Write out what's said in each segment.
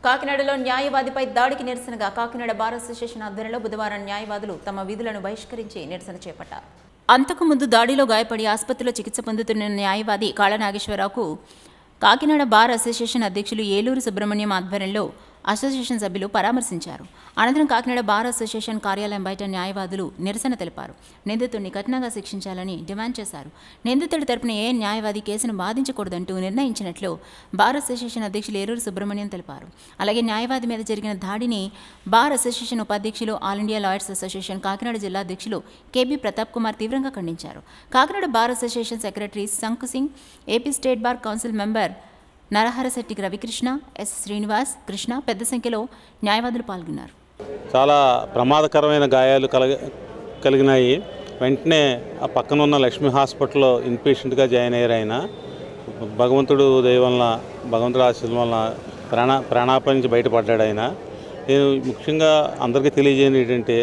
కాకినాడలో న్యాయవాదిపై దాడికి నిరసనగా కాకినాడ బార్ అసోసియేషన్ ఆధ్వర్యంలో బుధవారం న్యాయవాదులు తమ విధులను బహిష్కరించి నిరసన చేపట్టారు అంతకుముందు దాడిలో గాయపడి ఆసుపత్రిలో చికిత్స పొందుతున్న న్యాయవాది కాళ నాగేశ్వరరావుకు కాకినాడ బార్ అసోసియేషన్ అధ్యక్షులు ఏలూరు సుబ్రహ్మణ్యం ఆధ్వర్యంలో అసోసియేషన్ సభ్యులు పరామర్శించారు అనంతరం కాకినాడ బార్ అసోసియేషన్ కార్యాలయం బయట న్యాయవాదులు నిరసన తెలిపారు నిందితుడిని కఠినంగా శిక్షించాలని డిమాండ్ చేశారు నిందితుడి తరపున ఏ న్యాయవాది కేసును బాధించకూడదంటూ నిర్ణయించినట్లు బార్ అసోసియేషన్ అధ్యక్షులు ఏలూరు సుబ్రహ్మణ్యం తెలిపారు అలాగే న్యాయవాది మీద జరిగిన దాడిని బార్ అసోసియేషన్ ఉపాధ్యక్షులు all India lawyers association Kakinada జిల్లా అధ్యక్షులు కేబీ ప్రతాప్ కుమార్ తీవ్రంగా ఖండించారు Kakinada bar association secretary Shanku Singh A P state bar council member Naraharasetti Ravikrishna S Srinivas Krishna పెద్ద సంఖ్యలో న్యాయవాదులు పాల్గొన్నారు చాలా ప్రమాదకరమైన గాయాలు కలగ కలిగినాయి వెంటనే ఆ పక్కన ఉన్న లక్ష్మీ హాస్పిటల్లో ఇన్పేషెంట్గా జాయిన్ అయ్యారు ఆయన భగవంతుడు దయ వలన భగవంతుడు ఆశీస్సుల వలన ప్రాణ ప్రాణాపాయ నుంచి బయటపడ్డాడు ఆయన నేను ముఖ్యంగా అందరికీ తెలియజేయని ఏంటంటే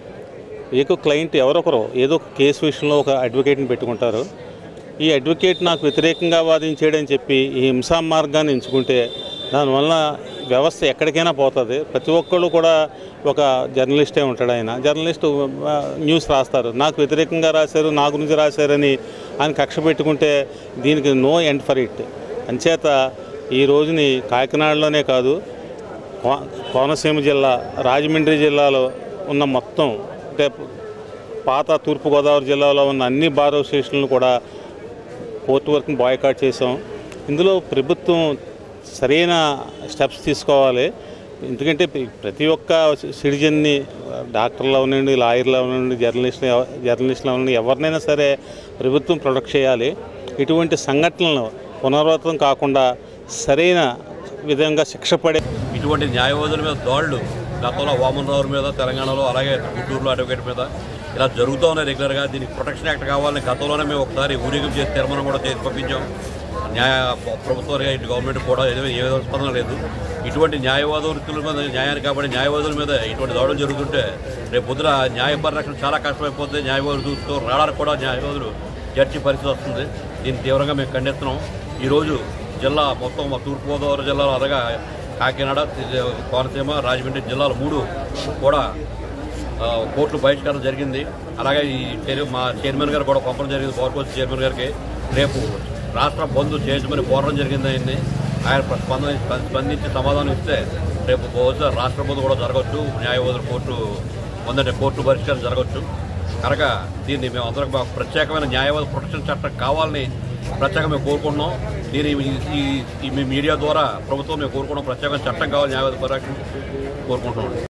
ఏకో క్లయింట్ ఎవరొకరు ఏదో ఒక కేసు విషయంలో ఒక అడ్వకేట్ని పెట్టుకుంటారు ఈ అడ్వకేట్ నాకు వ్యతిరేకంగా వాదించాడని చెప్పి ఈ హింసా మార్గాన్ని ఎంచుకుంటే దానివల్ల వ్యవస్థ ఎక్కడికైనా పోతుంది ప్రతి ఒక్కళ్ళు కూడా ఒక జర్నలిస్టే ఉంటాడు ఆయన జర్నలిస్ట్ ఆ, న్యూస్ రాస్తారు నాకు వ్యతిరేకంగా రాశారు నా గురించి రాశారని ఆయన కక్ష పెట్టుకుంటే దీనికి నో ఎండ్ ఫర్ ఇట్ అంచేత ఈ రోజుని కాకినాడలోనే కాదు కో- కోనసీమ జిల్లా రాజమండ్రి జిల్లాలో ఉన్న మొత్తం అంటే పాత తూర్పుగోదావరి జిల్లాలో ఉన్న అన్ని బార్ అసోసియేషన్లు కూడా కోర్టు వర్క్ని బాయ్కాట్ చేసాం ఇందులో ప్రభుత్వం సరైన స్టెప్స్ తీసుకోవాలి ఎందుకంటే ప్ర- ప్రతి ఒక్క సిటిజన్ని డాక్టర్లు అవనండి లాయర్లు అవనండి జర్నలిస్టులు ఎవ- జర్నలిస్టులు అవనండి ఎవరినైనా సరే ప్రభుత్వం ప్రొటెక్ట్ చేయాలి ఇటువంటి సంఘటనలను పునరావృతం కాకుండా సరైన విధంగా శిక్ష పడే ఇటువంటి న్యాయవాదుల మీద దాడులు గతంలో వామన్ రావు మీద తెలంగాణలో అలాగే గుంటూరులో అడ్వకేట్ మీద ఇలా జరుగుతూ ఉన్నాయి రెగ్యులర్గా దీనికి ప్రొటెక్షన్ యాక్ట్ కావాలని గతంలోనే మేము ఒకసారి ఊరేగింపు చేసి తీర్మానం కూడా చేసి పంపించాం న్యాయ ప్రభుత్వానికి ఇటు గవర్నమెంట్ కూడా ఏదో ఏ విధమైన స్పందన లేదు ఇటువంటి న్యాయవాద వృత్తుల మీద న్యాయానికి కాబట్టి న్యాయవాదుల మీద ఇటువంటి దాడులు జరుగుతుంటే రేపు పొద్దున న్యాయ పరిరక్షణ చాలా కష్టమైపోతుంది న్యాయవాదులు చూస్తూ రావడానికి కూడా న్యాయవాదులు జడ్జి పరిస్థితి వస్తుంది దీన్ని తీవ్రంగా మేము ఖండిస్తున్నాం ఈరోజు జిల్లా మొత్తం మా తూర్పుగోదావరి జిల్లాలో అలాగా కాకినాడ కోనసీమ రాజమండ్రి జిల్లాలు మూడు కూడా ఆ, కోర్టులు బహిష్కరణ జరిగింది అలాగే ఈ చైర్- మా చైర్మన్ గారు కూడా పంపడం జరిగింది పవర్ కోచ్ చైర్మన్ గారికి రేపు రాష్ట్ర బంధు చేయమని కోరడం జరిగింది ఆయన్ని ఆయన స్పందన స్పందించి సమాధానం ఇస్తే రేపు బహుశా రాష్ట్ర బంధు కూడా జరగవచ్చు న్యాయవాదుల కోర్టు ఉందంటే కోర్టు బహిష్కరణ జరగవచ్చు కనుక దీన్ని మేము అందరం మాకు ప్రత్యేకమైన న్యాయవాద ప్రొటెక్షన్ చట్టం కావాలని ప్రత్యేకంగా మేము కోరుకుంటున్నాం దీని ఈ- ఈ- ఈ మీ మీడియా ద్వారా ప్రభుత్వం మేము కోరుకున్నాం ప్రత్యేకమైన చట్టం కావాలి న్యాయవాద పరిరక్షణ కోరుకుంటున్నాం